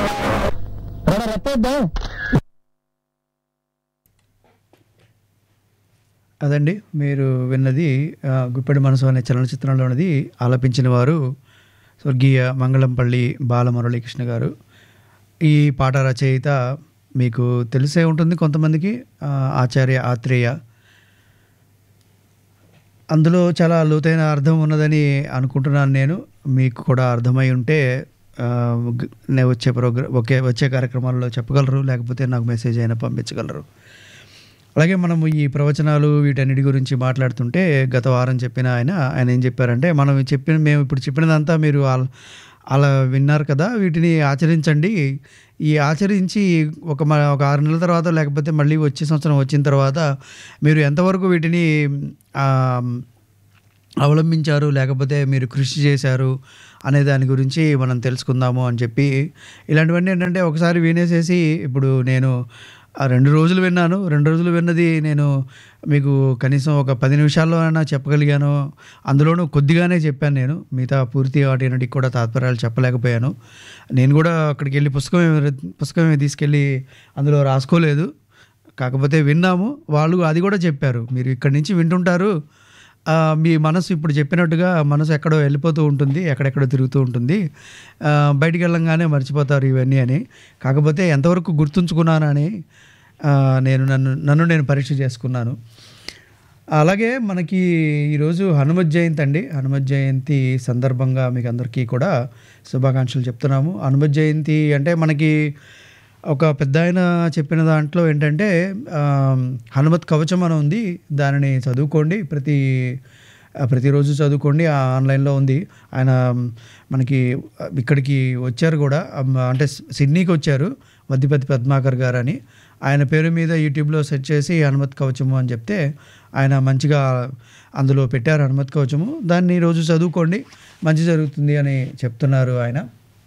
అదండి మీరు విన్నది ఆ, గుప్పెడి మనసు అనే చలనచిత్రంలోనిది ఆలపించిన వారు స్వర్గీయ మంగళంపల్లి బాలమురళీకృష్ణ గారు ఈ పాట రచయిత మీకు తెలిసే ఉంటుంది కొంతమందికి ఆ, ఆచార్య ఆత్రేయ అందులో చాలా లోతైన అర్థం ఉన్నదని అనుకుంటున్నాను నేను మీకు కూడా అర్థమై ఉంటే ఆ, గ- నేను వచ్చే ప్రోగ్రామ్ ఒకే వచ్చే కార్యక్రమాల్లో చెప్పగలరు లేకపోతే నాకు మెసేజ్ అయినా పంపించగలరు అలాగే మనము ఈ ప్రవచనాలు వీటన్నిటి గురించి మాట్లాడుతుంటే గత వారం చెప్పిన ఆయన ఆయన ఏం చెప్పారంటే మనం చెప్పిన మేము ఇప్పుడు చెప్పినదంతా మీరు అల- అలా విన్నారు కదా వీటిని ఆచరించండి ఈ ఆచరించి ఒక మ ఒక ఆరు నెలల తర్వాత లేకపోతే మళ్ళీ వచ్చే సంవత్సరం వచ్చిన తర్వాత మీరు ఎంతవరకు వీటిని ఆ, అవలంబించారు లేకపోతే మీరు కృషి చేశారు అనే దాని గురించి మనం తెలుసుకుందాము అని చెప్పి ఇలాంటివన్నీ ఏంటంటే ఒకసారి వినేసేసి ఇప్పుడు నేను ఆ రెండు రోజులు విన్నాను రెండు రోజులు విన్నది నేను మీకు కనీసం ఒక పది నిమిషాల్లో అయినా చెప్పగలిగాను అందులోనూ కొద్దిగానే చెప్పాను నేను మిగతా పూర్తి వాటి కూడా తాత్పర్యాలు చెప్పలేకపోయాను నేను కూడా అక్కడికి వెళ్ళి పుస్తకం ఏమి పుస్తకం ఏమి తీసుకెళ్ళి అందులో రాసుకోలేదు కాకపోతే విన్నాము వాళ్ళు అది కూడా చెప్పారు మీరు ఇక్కడి నుంచి వింటుంటారు ఆ, మీ మనసు ఇప్పుడు చెప్పినట్టుగా మనసు ఎక్కడో వెళ్ళిపోతూ ఉంటుంది ఎక్కడెక్కడో తిరుగుతూ ఉంటుంది ఆ, బయటికి వెళ్ళంగానే మర్చిపోతారు ఇవన్నీ అని కాకపోతే ఎంతవరకు గుర్తుంచుకున్నానని ఆ, నేను నన్ను నన్ను నేను పరీక్ష చేసుకున్నాను అలాగే మనకి ఈరోజు హనుమత్ జయంతి అండి హనుమత్ జయంతి సందర్భంగా మీకు అందరికీ కూడా శుభాకాంక్షలు చెప్తున్నాము హనుమత్ జయంతి అంటే మనకి ఒక పెద్ద ఆయన చెప్పిన దాంట్లో ఏంటంటే ఆ, హనుమత్ కవచం అని ఉంది దానిని చదువుకోండి ప్రతి ఆ, ప్రతిరోజు చదువుకోండి ఆ ఆన్లైన్లో ఉంది ఆయన మనకి ఇక్కడికి వచ్చారు కూడా అమ్, అంటే సిడ్నీకి వచ్చారు వద్దిపతి పద్మాకర్ గారు అని ఆయన పేరు మీద యూట్యూబ్లో సెర్చ్ చేసి హనుమత్ కవచము అని చెప్తే ఆయన మంచిగా అందులో పెట్టారు హనుమత్ కవచము దాన్ని రోజు చదువుకోండి మంచి జరుగుతుంది అని చెప్తున్నారు ఆయన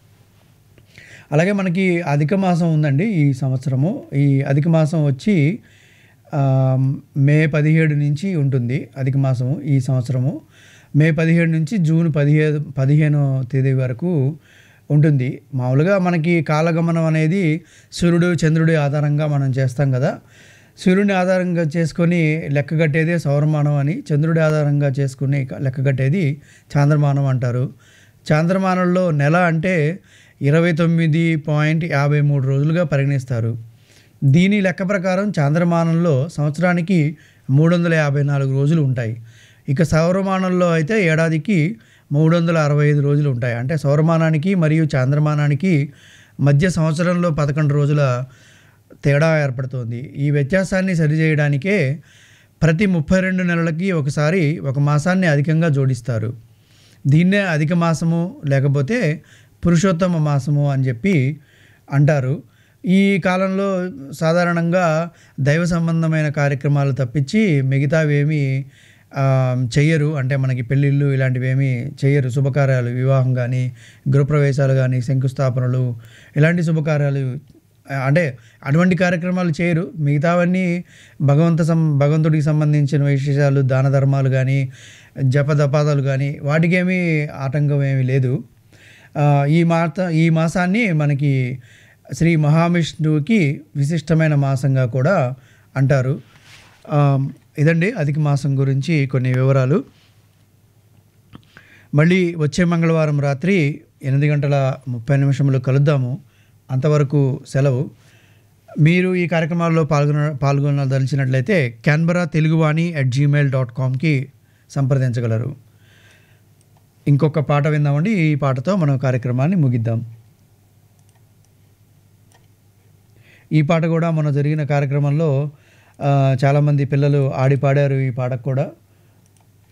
అలాగే మనకి అధిక మాసం ఉందండి ఈ సంవత్సరము ఈ అధిక మాసం వచ్చి ఆ, మే పదిహేడు నుంచి ఉంటుంది అధిక మాసము ఈ సంవత్సరము మే పదిహేడు నుంచి జూన్ పదిహేడు పదిహేనో తేదీ వరకు ఉంటుంది మామూలుగా మనకి కాలగమనం అనేది సూర్యుడు చంద్రుడి ఆధారంగా మనం చేస్తాం కదా సూర్యుని ఆధారంగా చేసుకొని లెక్క కట్టేదే సౌరమానం అని చంద్రుడి ఆధారంగా చేసుకుని లెక్క కట్టేది చాంద్రమానం అంటారు చాంద్రమానంలో నెల అంటే ఇరవై తొమ్మిది పాయింట్ యాభై మూడు రోజులుగా పరిగణిస్తారు దీని లెక్క ప్రకారం చాంద్రమానంలో సంవత్సరానికి మూడు వందల యాభై నాలుగు రోజులు ఉంటాయి ఇక సౌరమానంలో అయితే ఏడాదికి మూడు వందల అరవై ఐదు రోజులు ఉంటాయి అంటే సౌరమానానికి మరియు చాంద్రమానానికి మధ్య సంవత్సరంలో పదకొండు రోజుల తేడా ఏర్పడుతుంది ఈ వ్యత్యాసాన్ని సరిచేయడానికే ప్రతి ముప్పై రెండు నెలలకి ఒకసారి ఒక మాసాన్ని అధికంగా జోడిస్తారు దీన్నే అధిక మాసము లేకపోతే పురుషోత్తమ మాసము అని చెప్పి అంటారు ఈ కాలంలో సాధారణంగా దైవ సంబంధమైన కార్యక్రమాలు తప్పించి మిగతావేమీ ఆ, చెయ్యరు అంటే మనకి పెళ్ళిళ్ళు ఇలాంటివి ఏమీ చెయ్యరు శుభకార్యాలు వివాహం కానీ గృహప్రవేశాలు కానీ శంకుస్థాపనలు ఇలాంటి శుభకార్యాలు ఆ, అంటే అటువంటి కార్యక్రమాలు చేయరు మిగతావన్నీ భగవంత సం భగవంతుడికి సంబంధించిన విశేషాలు దాన ధర్మాలు కానీ జపదపాదాలు కానీ వాటికేమీ ఆటంకం ఏమీ లేదు ఆ, ఈ మాత ఈ మాసాన్ని మనకి శ్రీ మహావిష్ణువుకి విశిష్టమైన మాసంగా కూడా అంటారు ఆ, ఇదండి అధిక మాసం గురించి కొన్ని వివరాలు మళ్ళీ వచ్చే మంగళవారం రాత్రి ఎనిమిది గంటల ముప్పై నిమిషములు కలుద్దాము అంతవరకు సెలవు మీరు ఈ కార్యక్రమాల్లో పాల్గొన పాల్గొనదలిచినట్లయితే Canberra Teluguvani at Gmail dot కామ్కి సంప్రదించగలరు ఇంకొక పాట విందామండి ఈ పాటతో మనం కార్యక్రమాన్ని ముగిద్దాం ఈ పాట కూడా మొన్న జరిగిన కార్యక్రమంలో ఆ, చాలామంది పిల్లలు ఆడి పాడారు ఈ పాటకు కూడా